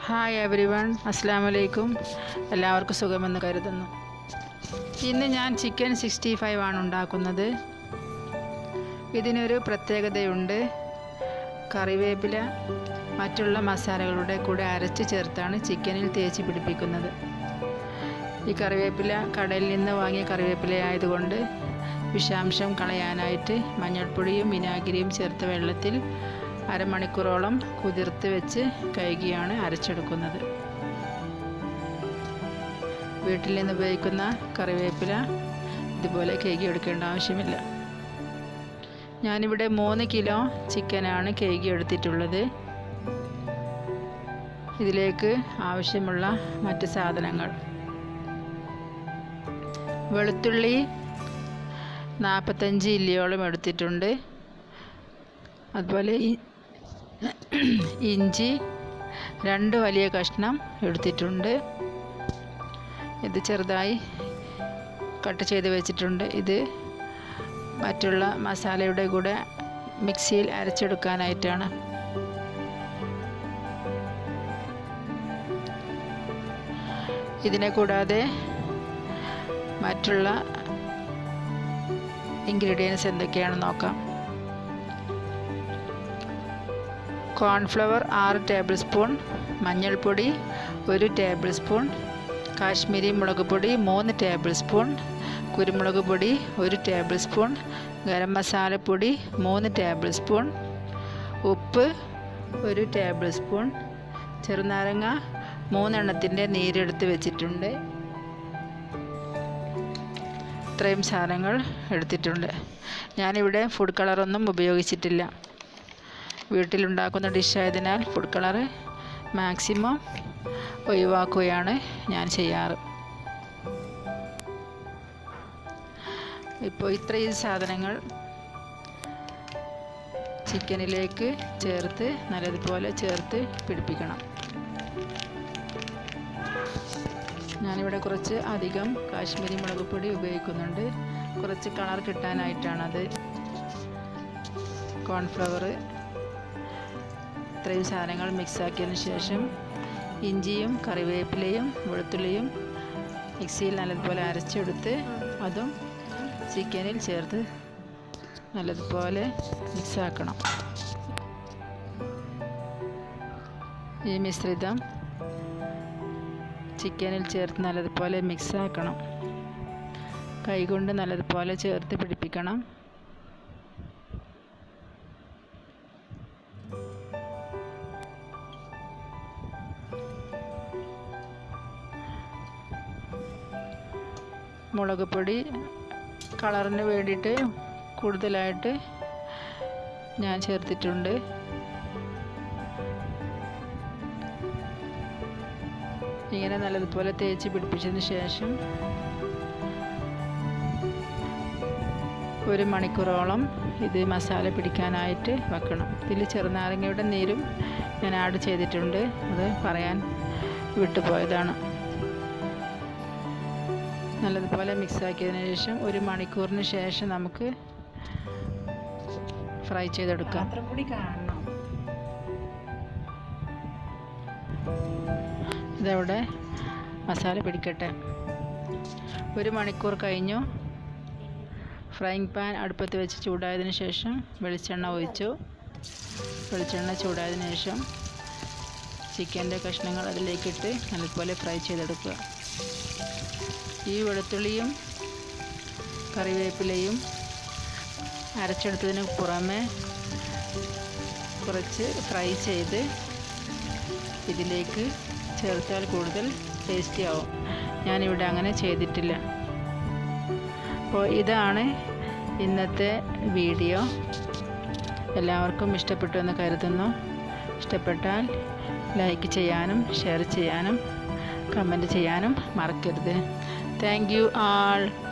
hi every one അസ്സാം വലൈക്കും എല്ലാവർക്കും സുഖമെന്ന് കരുതുന്നു ഇന്ന് ഞാൻ ചിക്കൻ സിക്സ്റ്റി ഫൈവ് ആണ് ഉണ്ടാക്കുന്നത് ഇതിനൊരു പ്രത്യേകതയുണ്ട് കറിവേപ്പില മറ്റുള്ള മസാലകളുടെ കൂടെ അരച്ച് ചേർത്താണ് ചിക്കനിൽ തേച്ച് പിടിപ്പിക്കുന്നത് ഈ കറിവേപ്പില കടയിൽ നിന്ന് വാങ്ങിയ കറിവേപ്പില ആയതുകൊണ്ട് വിഷാംശം കളയാനായിട്ട് മഞ്ഞൾപ്പൊടിയും വിനാഗിരിയും ചേർത്ത വെള്ളത്തിൽ അരമണിക്കൂറോളം കുതിർത്ത് വെച്ച് കഴുകിയാണ് അരച്ചെടുക്കുന്നത് വീട്ടിൽ നിന്ന് ഉപയോഗിക്കുന്ന കറിവേപ്പില ഇതുപോലെ കഴുകി എടുക്കേണ്ട ആവശ്യമില്ല ഞാനിവിടെ മൂന്ന് കിലോ ചിക്കനാണ് കഴുകി എടുത്തിട്ടുള്ളത് ഇതിലേക്ക് ആവശ്യമുള്ള മറ്റ് സാധനങ്ങൾ വെളുത്തുള്ളി നാൽപ്പത്തഞ്ച് ഇല്ലിയോളം എടുത്തിട്ടുണ്ട് അതുപോലെ ഈ- ഇഞ്ചി രണ്ട് വലിയ കഷ്ണം എടുത്തിട്ടുണ്ട് ഇത് ചെറുതായി കട്ട് ചെയ്ത് വെച്ചിട്ടുണ്ട് ഇത് മറ്റുള്ള മസാലയുടെ കൂടെ മിക്സിയിൽ അരച്ചെടുക്കാനായിട്ടാണ് ഇതിനെ കൂടാതെ മറ്റുള്ള ഇൻഗ്രീഡിയൻസ് എന്തൊക്കെയാണെന്ന് നോക്കാം കോൺഫ്ലവർ ആറ് ടേബിൾ സ്പൂൺ മഞ്ഞൾപ്പൊടി ഒരു ടേബിൾ സ്പൂൺ കാശ്മീരി മുളക് പൊടി മൂന്ന് ടേബിൾ സ്പൂൺ കുരുമുളക് പൊടി ഒരു ടേബിൾ സ്പൂൺ ഗരം മസാലപ്പൊടി മൂന്ന് ടേബിൾ സ്പൂൺ ഉപ്പ് ഒരു ടേബിൾ സ്പൂൺ ചെറുനാരങ്ങ മൂന്നെണ്ണത്തിൻ്റെ നീരെടുത്ത് വെച്ചിട്ടുണ്ട് ഇത്രയും സാധനങ്ങൾ എടുത്തിട്ടുണ്ട് ഞാനിവിടെ ഫുഡ് കളറൊന്നും ഉപയോഗിച്ചിട്ടില്ല വീട്ടിലുണ്ടാക്കുന്ന ഡിഷായതിനാൽ ഫുഡ് കളറ് മാക്സിമം ഒഴിവാക്കുകയാണ് ഞാൻ ചെയ്യാറ് ഇപ്പോൾ ഇത്രയും സാധനങ്ങൾ ചിക്കനിലേക്ക് ചേർത്ത് നല്ലതുപോലെ ചേർത്ത് പിടിപ്പിക്കണം ഞാനിവിടെ കുറച്ച് അധികം കാശ്മീരി മുളക് പൊടി ഉപയോഗിക്കുന്നുണ്ട് കുറച്ച് കളർ കിട്ടാനായിട്ടാണത് കോൺഫ്ലവർ ഇത്രയും സാധനങ്ങൾ മിക്സാക്കിയതിന് ശേഷം ഇഞ്ചിയും കറിവേപ്പിലയും വെളുത്തുള്ളിയും മിക്സിയിൽ നല്ലതുപോലെ അരച്ചെടുത്ത് അതും ചിക്കനിൽ ചേർത്ത് നല്ലതുപോലെ മിക്സാക്കണം ഈ മിശ്രിതം ചിക്കനിൽ ചേർത്ത് നല്ലതുപോലെ മിക്സാക്കണം കൈകൊണ്ട് നല്ലതുപോലെ ചേർത്ത് പിടിപ്പിക്കണം മുളക് പൊടി കളറിന് വേണ്ടിയിട്ട് കൂടുതലായിട്ട് ഞാൻ ചേർത്തിട്ടുണ്ട് ഇങ്ങനെ നല്ലതുപോലെ തേച്ച് പിടിപ്പിച്ചതിന് ശേഷം ഒരു മണിക്കൂറോളം ഇത് മസാല പിടിക്കാനായിട്ട് വെക്കണം ഇതിൽ ചെറുനാരങ്ങയുടെ നീരും ഞാൻ ആഡ് ചെയ്തിട്ടുണ്ട് അത് പറയാൻ വിട്ടുപോയതാണ് നല്ലതുപോലെ മിക്സ് ആക്കിയതിന് ശേഷം ഒരു മണിക്കൂറിന് ശേഷം നമുക്ക് ഫ്രൈ ചെയ്തെടുക്കാം കൂടി കാണണം ഇതവിടെ മസാല പിടിക്കട്ടെ ഒരു മണിക്കൂർ കഴിഞ്ഞു ഫ്രൈങ് പാൻ അടുപ്പത്ത് വെച്ച് ചൂടായതിനു ശേഷം വെളിച്ചെണ്ണ ഒഴിച്ചു വെളിച്ചെണ്ണ ചൂടായതിനു ശേഷം ചിക്കൻ്റെ കഷ്ണങ്ങൾ അതിലേക്കിട്ട് നല്ലതുപോലെ ഫ്രൈ ചെയ്തെടുക്കുക ഈ വെളുത്തുള്ളിയും കറിവേപ്പിലയും അരച്ചെടുത്തതിന് പുറമെ കുറച്ച് ഫ്രൈ ചെയ്ത് ഇതിലേക്ക് ചേർത്താൽ കൂടുതൽ ടേസ്റ്റി ആവും ഞാനിവിടെ അങ്ങനെ ചെയ്തിട്ടില്ല അപ്പോൾ ഇതാണ് ഇന്നത്തെ വീഡിയോ എല്ലാവർക്കും ഇഷ്ടപ്പെട്ടു എന്ന് കരുതുന്നു ഇഷ്ടപ്പെട്ടാൽ ലൈക്ക് ചെയ്യാനും ഷെയർ ചെയ്യാനും കമൻറ്റ് ചെയ്യാനും മറക്കരുത് താങ്ക് യു ആൾ